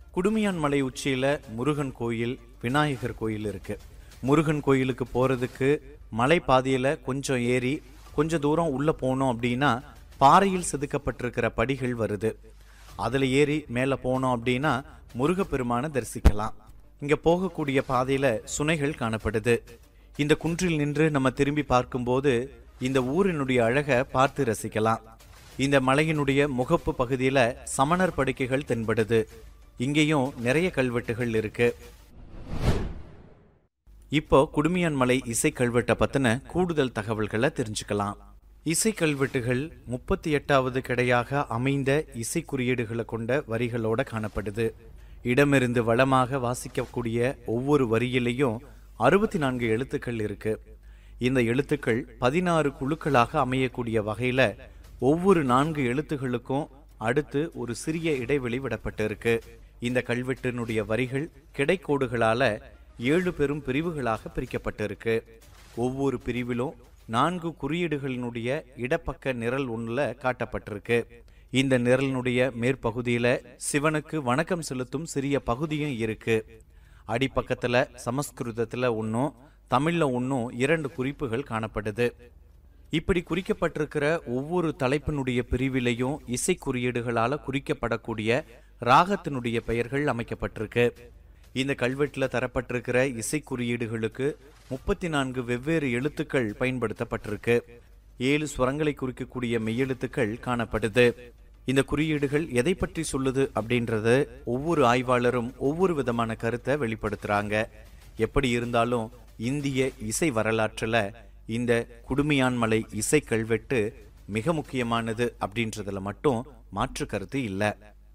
குடுமியான் மலை உச்சியில முருகன் கோயில் விநாயகர் கோயில் இருக்கு முருகன் கோயிலுக்கு போறதுக்கு மலை பாதையில கொஞ்சம் ஏறி கொஞ்ச தூரம் உள்ள போனோம் அப்படின்னா பாறையில் செதுக்கப்பட்டிருக்கிற படிகள் வருது அதுல ஏறி மேல போனோம் அப்படின்னா முருகப்பெருமானை தரிசிக்கலாம் இங்க போகக்கூடிய பாதையில சுனைகள் காணப்படுது இந்த குன்றில் நின்று நம்ம திரும்பி பார்க்கும்போது இந்த ஊரினுடைய அழகை பார்த்து ரசிக்கலாம் இந்த மலையினுடைய முகப்பு பகுதியில சமணர் படுக்கைகள் தென்படுது இங்கேயும் நிறைய கல்வெட்டுகள் இருக்கு இப்போ குடுமியான் மலை இசை கல்வெட்டை பத்தின கூடுதல் தகவல்களை தெரிஞ்சுக்கலாம் இசை கல்வெட்டுகள் முப்பத்தி எட்டாவது கிடையாக அமைந்த இசை குறியீடுகளை கொண்ட வரிகளோட காணப்படுது இடமிருந்து வளமாக வாசிக்கக்கூடிய ஒவ்வொரு வரியிலையும் அறுபத்தி நான்கு எழுத்துக்கள் இருக்கு இந்த எழுத்துக்கள் பதினாறு குழுக்களாக அமையக்கூடிய வகையில ஒவ்வொரு நான்கு எழுத்துகளுக்கும் அடுத்து ஒரு சிறிய இடைவெளி விடப்பட்டிருக்கு இந்த கல்வெட்டினுடைய வரிகள் கிடைக்கோடுகளால ஏழு பெரும் பிரிவுகளாக பிரிக்கப்பட்டிருக்கு ஒவ்வொரு பிரிவிலும் நான்கு குறியீடுகளினுடைய இடப்பக்க நிரல் ஒன்றுல காட்டப்பட்டிருக்கு இந்த நிரலினுடைய மேற்பகுதியில சிவனுக்கு வணக்கம் செலுத்தும் சிறிய பகுதியும் இருக்கு அடிப்பக்கத்துல சமஸ்கிருதத்துல ஒன்றும் தமிழ்ல ஒன்றும் இரண்டு குறிப்புகள் காணப்படுது இப்படி குறிக்கப்பட்டிருக்கிற ஒவ்வொரு தலைப்பினுடைய பிரிவிலையும் இசை குறியீடுகளால குறிக்கப்படக்கூடிய ராகத்தினுடைய பெயர்கள் அமைக்கப்பட்டிருக்கு இந்த கல்வெட்டில் தரப்பட்டிருக்கிற இசை குறியீடுகளுக்கு முப்பத்தி நான்கு வெவ்வேறு எழுத்துக்கள் பயன்படுத்தப்பட்டிருக்கு ஏழு ஸ்வரங்களை குறிக்கக்கூடிய மெய்யெழுத்துக்கள் காணப்படுது இந்த குறியீடுகள் எதை பற்றி சொல்லுது அப்படின்றது ஒவ்வொரு ஆய்வாளரும் ஒவ்வொரு விதமான கருத்தை வெளிப்படுத்துறாங்க எப்படி இருந்தாலும் இந்திய இசை வரலாற்றுல இந்த குடுமியான்மலை இசை கல்வெட்டு மிக முக்கியமானது அப்படின்றதுல மட்டும் மாற்று கருத்து இல்லை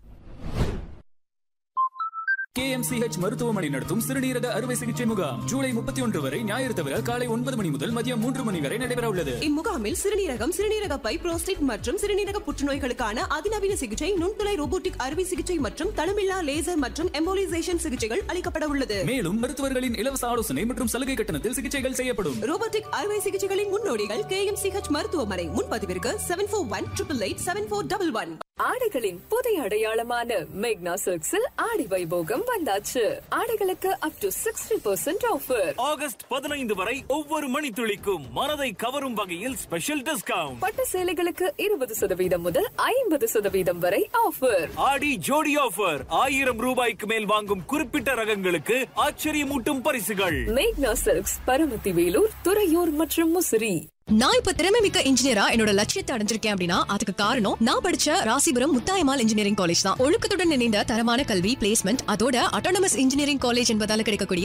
கேஎம்சிஹெச் மருத்துவமனை நடத்தும் சிறுநீரக அறுவை சிகிச்சை முகாம் ஜூலை முப்பத்தி ஒன்று வரை ஞாயிறு தவிர காலை ஒன்பது மணி முதல் மதியம் மூன்று மணி வரை நடைபெற உள்ளது இம்முகாமில் சிறுநீரகம் சிறுநீரக பை புரோஸ்டேட் மற்றும் சிறுநீரக புற்றுநோய்களுக்கான அதிநவீன சிகிச்சை நுண்துளை ரோபோட்டிக் அறுவை சிகிச்சை மற்றும் தளமில்லா லேசர் மற்றும் எம்போலிசேஷன் சிகிச்சைகள் அளிக்கப்பட உள்ளது மேலும் மருத்துவர்களின் இலவச ஆலோசனை மற்றும் சலுகை கட்டணத்தில் சிகிச்சைகள் செய்யப்படும் ரோபோட்டிக் அறுவை சிகிச்சைகளின் முன்னோடிகள் கே எம் சிஹெச் மருத்துவமனை முன்பதிவிற்கு seven four one triple eight seven four double one ஆடைகளின் புதிய அடையாளமான மேக்னா சில்க்ஸில் ஆடி வைபோகம் வந்தாச்சு ஆடைகளுக்கு up to sixty percent offer August பதினைந்து வரை ஒவ்வொரு மணித்துளிக்கும் மனதை கவரும் வகையில் ஸ்பெஷல் டிஸ்கவுண்ட் பட்டு சேலைகளுக்கு இருபது சதவீதம் முதல் ஐம்பது சதவீதம் வரை ஆஃபர் ஆடி ஜோடி ஆஃபர் ஆயிரம் ரூபாய்க்கு மேல் வாங்கும் குறிப்பிட்ட ரகங்களுக்கு ஆச்சரியமூட்டும் பரிசுகள் மேக்னா சில்க்ஸ் பரமத்தி வேலூர் துறையூர் மற்றும் முசிறி நான் இப்ப திறமை மிக்க இன்ஜினியரா என்னோட லட்சியத்தை அடைஞ்சிருக்கேன் அப்படின்னா அதுக்கு காரணம் நான் படிச்ச ராசிபுரம் முத்தாயமால் இன்ஜினியரிங் காலேஜ் தான் ஒழுக்கத்துடன் இணைந்த தரமான கல்வி பிளேஸ்மெண்ட் அதோட அட்டானமஸ் இன்ஜினியரிங் காலேஜ் என்பதால கிடைக்கக்கூடிய